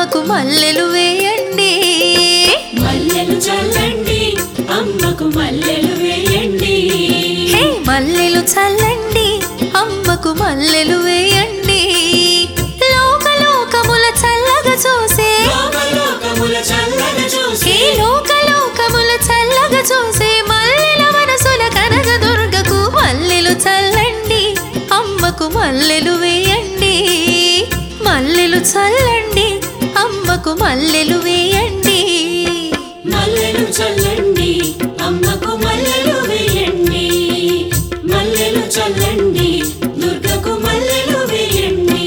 అమ్మకు మల్లెలు వేయండి మల్లెలు చల్లండి అమ్మకు మల్లెలు వేయండి హే మల్లెలు చల్లండి అమ్మకు మల్లెలు వేయండి లోకలోకముల చల్లగా చూసే లోకలోకముల చల్లగా చూసి ఈ లోకలోకముల చల్లగా చూసే మల్లెల మనసుల కనక దుర్గకు మల్లెలు చల్లండి అమ్మకు మల్లెలు వేయండి మల్లెలు చల్లండి అమ్మకు మల్లెలు వేయండి మల్లెలు చల్లండి అమ్మకు మల్లెలు వేయండి మల్లెలు చల్లండి దుర్గకు మల్లెలు వేయండి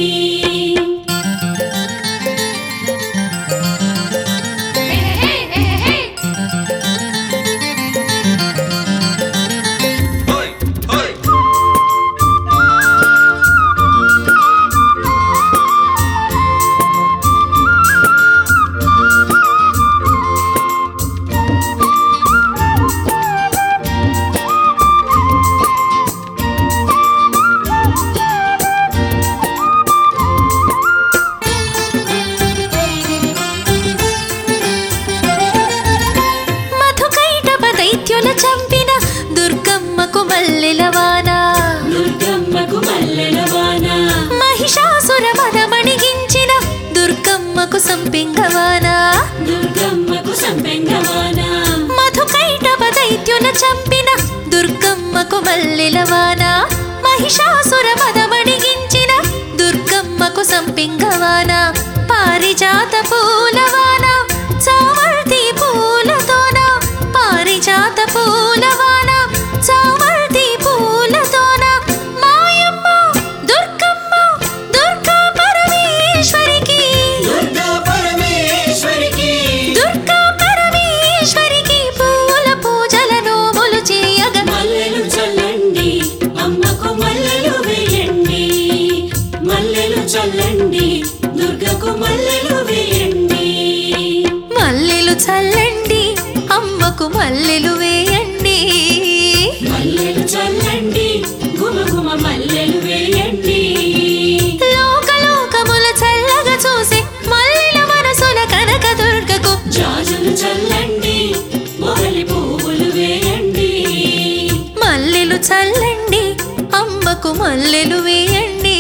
మధుకైటప దైత్యుల చంపిన దుర్గమ్మకు మల్లెల వాన దుర్గమ్మకు మల్లెల వాన మహిషాసుర మదమణిగించిన దుర్గమ్మకు సంపింగవాన దుర్గమ్మకు సంపెంగవాన మధుకైటప దైత్యుల చంపిన దుర్గమ్మకు మల్లెల వాన మహిషాసుర మదమణిగించిన దుర్గమ్మకు సంపింగవాన పారిజాత పూలవాన చామర్తి పూలతోన పారిజాత పూలవాన చామర్తి పూలతోన మాయమ్మ దుర్గమ్మ దుర్గా పరమేశ్వరికి దుర్గా పరమేశ్వరికి దుర్గా పరమేశ్వరికి పూల పూజల నోములు చేయగా మల్లెలు చల్లండి అమ్మకు మల్లెలు వేయండి మల్లెలు చల్లండి దుర్గకు మల్లెలు వేయండి మల్లెలు చల్లండి అమ్మకు మల్లెలు వేయండి మల్లెలు చల్లండి గుమ గుమ మల్లెలు వేయండి లోకలోకముల చల్లగా చూసి మల్లెల మనసుల కనక దుర్గకు జాజులు చల్లండి మొగలి పువ్వులు వేయండి మల్లెలు చల్లండి అమ్మకు మల్లెలు వేయండి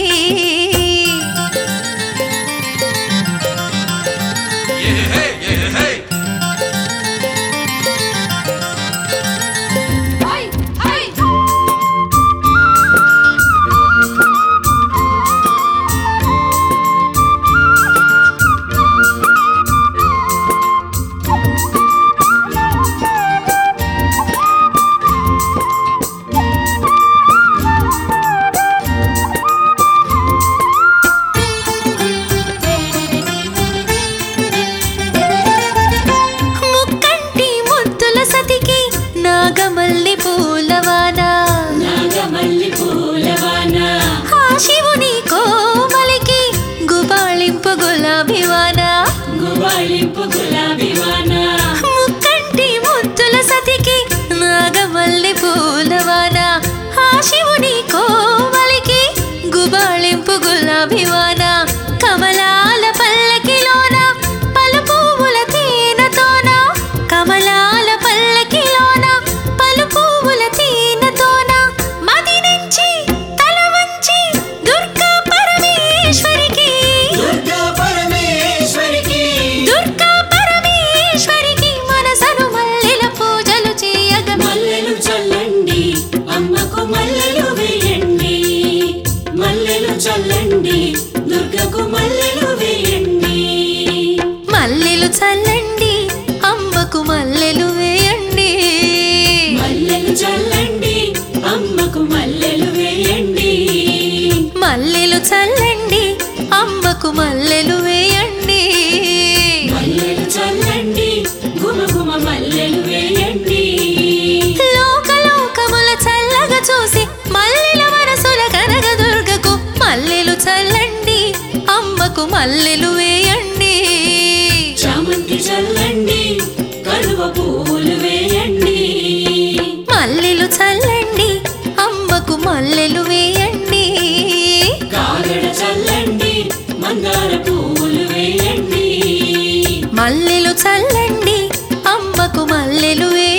ముక్కంటి ముద్దుల సతికి నాగమల్లి పూలవాన నాగమల్లి పూలవాన ఆ శివుని కోమలికి గుబాళింపు గులాబీవాన గుబాళింపు గులాబీ వాన ముక్కంటి ముద్దుల సతికి నాగమల్లి పూలవాన ఆ శివుని కోమలికి గుబాళింపు గులాబీవాన కమలాల పల్లకిలోన పలు పువ్వుల తేనెతోన కమలాల పల్లకిలోన పలు పువ్వుల తేనెతోన మది నుంచి తల వంచి దుర్గా పరమేశ్వరికి దుర్గా పరమేశ్వరికి దుర్గా పరమేశ్వరికి మనసను మల్లెల పూజలు చేయగా మల్లెలు చల్లండి అమ్మకు మల్లెలు వేయండి మల్లెలు చల్లండి దుర్గకు మల్లెలు వేయండి మల్లెలు చల్లండి అమ్మకు మల్లెలు వేయండి మల్లెలు చల్లండి అమ్మకు మల్లెలు వేయండి మల్లెలు చల్లండి అమ్మకు మల్లెలు వేయండి మల్లెలు చల్లండి గుమ గుమ మల్లెలు వేయండి లోకలోకముల చల్లగా చూసి మల్లెల మనసుల కనక దుర్గకు మల్లెలు చల్లండి అమ్మకు మల్లెలు వేయండి చామంతి చల్లండి కలువ పువ్వులు వేయండి మల్లెలు చల్లండి అమ్మకు మల్లెలు వేయండి కాగడ చల్లండి మందార పువ్వులు వేయండి మల్లెలు చల్లండి అమ్మకు మల్లెలు